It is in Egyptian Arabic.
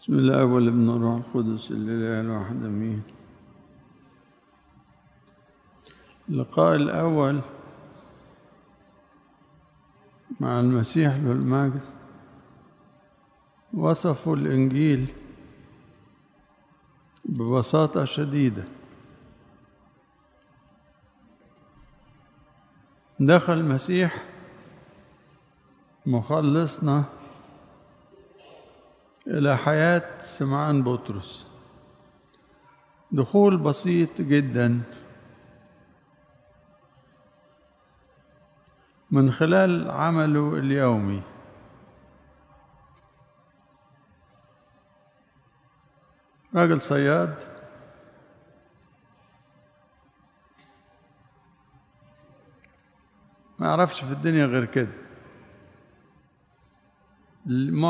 بسم الله والابن والروح القدس الإله الواحد أمين اللقاء الأول مع المسيح له المجد وصفوا الإنجيل ببساطة شديدة دخل المسيح مخلصنا إلى حياة سمعان بطرس دخول بسيط جدا من خلال عمله اليومي راجل صياد ما يعرفش في الدنيا غير كده